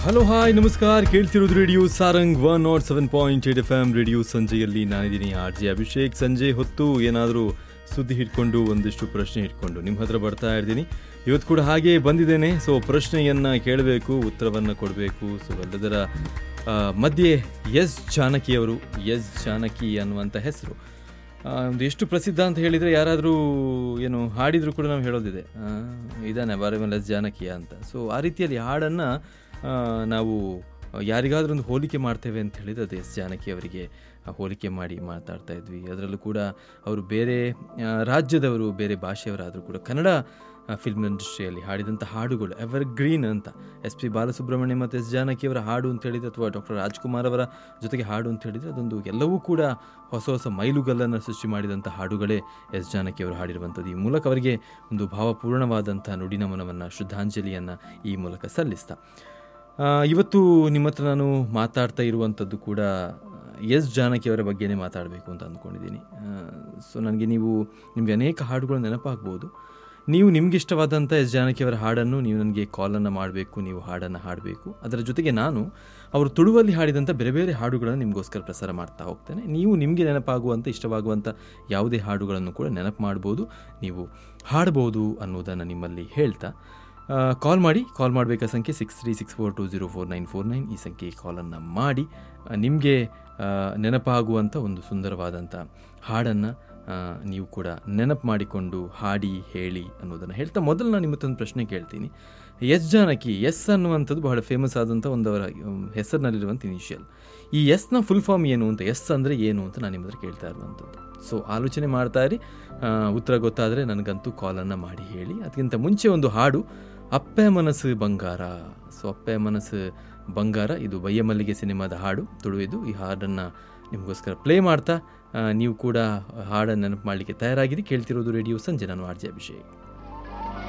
hello hi ನಮಸ್ಕಾರ ಕೇಳ್ತಿರೋದು radio Sarang one naught seven point eight F M radio ಸಂಜೆಯಲ್ಲಿ ನಾನಿದ್ದೀನಿ ಆರ್ ಜೆ ಅಭಿಷೇಕ್ ಸಂಜೆ ಹೊತ್ತು ಏನಾದರೂ ಸುದ್ದಿ ಹಿಡ್ಕೊಂಡು ಒಂದಿಷ್ಟು ಪ್ರಶ್ನೆ ಹಿಡ್ಕೊಂಡು ನಿಮ್ಮ ಹತ್ರ ಬರ್ತಾ ಇರ್ತೀನಿ ಇವತ್ತು ಕೂಡ ಹಾಗೆ ಬಂದಿದ್ದೇನೆ ಸೊ ಪ್ರಶ್ನೆಯನ್ನು ಕೇಳಬೇಕು ಉತ್ತರವನ್ನು ಕೊಡಬೇಕು ಸೊ ಎಲ್ಲದರ ಆ, ಮಧ್ಯೆ ಎಸ್ ಜಾನಕಿ ಅವರು ಎಸ್ ಜಾನಕಿ ಅನ್ನುವಂಥ ಹೆಸರು ಆ, ಒಂದು ಎಷ್ಟು ಪ್ರಸಿದ್ಧ ಅಂತ ಹೇಳಿದರೆ ಯಾರಾದರೂ ಏನು ಹಾಡಿದರೂ ಕೂಡ ನಾವು ಹೇಳೋದಿದೆ ಆ, ಇದಾನೆ ಬಾರಮಲ್ ಎಸ್ ಜಾನಕಿಯ ಅಂತ ಸೊ ಆ ರೀತಿಯಲ್ಲಿ ಹಾಡನ್ನು ನಾವು ಯಾರಿಗಾದ್ರೂ ಒಂದು ಹೋಲಿಕೆ ಮಾಡ್ತೇವೆ ಅಂತ ಹೇಳಿದ್ರೆ ಅದು ಎಸ್ ಜಾನಕಿ ಅವರಿಗೆ ಆ ಹೋಲಿಕೆ ಮಾಡಿ ಮಾತಾಡ್ತಾ ಇದ್ವಿ ಅದರಲ್ಲೂ ಕೂಡ ಅವರು ಬೇರೆ ಆ, ರಾಜ್ಯದವರು ಬೇರೆ ಭಾಷೆಯವರಾದರೂ ಕೂಡ ಕನ್ನಡ ಫಿಲ್ಮ್ ಇಂಡಸ್ಟ್ರಿಯಲ್ಲಿ ಹಾಡಿದಂಥ ಹಾಡುಗಳು ಎವರ್ ಗ್ರೀನ್ ಅಂತ ಎಸ್ ಪಿ ಬಾಲಸುಬ್ರಹ್ಮಣ್ಯ ಮತ್ತು ಎಸ್ ಜಾನಕಿಯವರ ಹಾಡು ಅಂತ ಹೇಳಿದ್ರೆ ಅಥವಾ ಡಾಕ್ಟರ್ ರಾಜ್ಕುಮಾರ್ ಅವರ ಜೊತೆಗೆ ಹಾಡು ಅಂತ ಹೇಳಿದರೆ ಅದೊಂದು ಎಲ್ಲವೂ ಕೂಡ ಹೊಸ ಹೊಸ ಮೈಲುಗಲ್ಲನ್ನು ಸೃಷ್ಟಿ ಮಾಡಿದಂಥ ಹಾಡುಗಳೇ ಎಸ್ ಜಾನಕಿ ಅವರು ಹಾಡಿರುವಂಥದ್ದು ಈ ಮೂಲಕ ಅವರಿಗೆ ಒಂದು ಭಾವಪೂರ್ಣವಾದಂಥ ನುಡಿನಮನವನ್ನು ಶ್ರದ್ಧಾಂಜಲಿಯನ್ನು ಈ ಮೂಲಕ ಸಲ್ಲಿಸ್ತಾ ಆ, ಇವತ್ತು ನಿಮ್ಮ ಹತ್ರ ನಾನು ಮಾತಾಡ್ತಾ ಇರುವಂಥದ್ದು ಕೂಡ ಎಸ್ ಜಾನಕಿಯವರ ಬಗ್ಗೆನೇ ಮಾತಾಡಬೇಕು ಅಂತ ಅಂದ್ಕೊಂಡಿದ್ದೀನಿ ಸೊ ನನಗೆ ನೀವು ನಿಮಗೆ ಅನೇಕ ಹಾಡುಗಳು ನೆನಪಾಗ್ಬೋದು ನೀವು ನಿಮ್ಗೆ ಇಷ್ಟವಾದಂಥ ಎಸ್ ಜಾನಕಿಯವರ ಹಾಡನ್ನು ನೀವು ನನಗೆ ಕಾಲನ್ನು ಮಾಡಬೇಕು ನೀವು ಹಾಡನ್ನು ಹಾಡಬೇಕು ಅದರ ಜೊತೆಗೆ ನಾನು ಅವರು ತುಳುವಲ್ಲಿ ಹಾಡಿದಂಥ ಬೇರೆ ಬೇರೆ ಹಾಡುಗಳನ್ನು ನಿಮಗೋಸ್ಕರ ಪ್ರಸಾರ ಮಾಡ್ತಾ ಹೋಗ್ತೇನೆ ನೀವು ನಿಮಗೆ ನೆನಪಾಗುವಂಥ ಇಷ್ಟವಾಗುವಂಥ ಯಾವುದೇ ಹಾಡುಗಳನ್ನು ಕೂಡ ನೆನಪು ಮಾಡ್ಬೋದು ನೀವು ಹಾಡ್ಬೋದು ಅನ್ನೋದನ್ನು ನಿಮ್ಮಲ್ಲಿ ಹೇಳ್ತಾ ಕಾಲ್ ಮಾಡಿ ಕಾಲ್ ಮಾಡಬೇಕಾದ ಸಂಖ್ಯೆ six three six four two zero four nine four nine ಈ ಸಂಖ್ಯೆಗೆ ಕಾಲನ್ನು ಮಾಡಿ ನಿಮಗೆ ನೆನಪಾಗುವಂಥ ಒಂದು ಸುಂದರವಾದಂಥ ಹಾಡನ್ನು ನೀವು ಕೂಡ ನೆನಪು ಮಾಡಿಕೊಂಡು ಹಾಡಿ ಹೇಳಿ ಅನ್ನೋದನ್ನು ಹೇಳ್ತಾ ಮೊದಲು ನಾನು ನಿಮ್ಮ ಒಂದು ಪ್ರಶ್ನೆ ಕೇಳ್ತೀನಿ ಎಸ್ ಜಾನಕಿ ಎಸ್ ಅನ್ನುವಂಥದ್ದು ಬಹಳ ಫೇಮಸ್ ಆದಂಥ ಒಂದು ಅವರ ಮ್, ಹೆಸರಿನಲ್ಲಿರುವಂಥ ಇನಿಷಿಯಲ್ ಈ ಎಸ್ನ ಫುಲ್ ಫಾರ್ಮ್ ಏನು ಅಂತ ಎಸ್ ಅಂದರೆ ಏನು ಅಂತ ನಾನು ನಿಮ್ಮ ಹತ್ರ ಕೇಳ್ತಾ ಇರುವಂಥದ್ದು ಸೊ ಆಲೋಚನೆ ಮಾಡ್ತಾ ಇರಿ ಆ, ಉತ್ತರ ಗೊತ್ತಾದರೆ ನನಗಂತೂ ಕಾಲನ್ನು ಮಾಡಿ ಹೇಳಿ ಅದಕ್ಕಿಂತ ಮುಂಚೆ ಒಂದು ಹಾಡು ಅಪ್ಪೆ ಮನಸ್ಸು ಬಂಗಾರ ಸೊ ಅಪ್ಪೆ ಮನಸ್ಸು ಬಂಗಾರ ಇದು ಬಯ್ಯಮಲ್ಲಿಗೆ ಸಿನಿಮಾದ ಹಾಡು ತುಳುವಿದು ಈ ಹಾಡನ್ನು ನಿಮಗೋಸ್ಕರ ಪ್ಲೇ ಮಾಡ್ತಾ ಆ, ನೀವು ಕೂಡ ಹಾಡನ್ನು ನೆನಪು ಮಾಡಲಿಕ್ಕೆ ತಯಾರಾಗಿರಿ ಕೇಳ್ತಿರೋದು ರೇಡಿಯೋ ಸಂಜೆ ನಾನು ಆರ್ ಜೆ ಅಭಿಷೇಕ್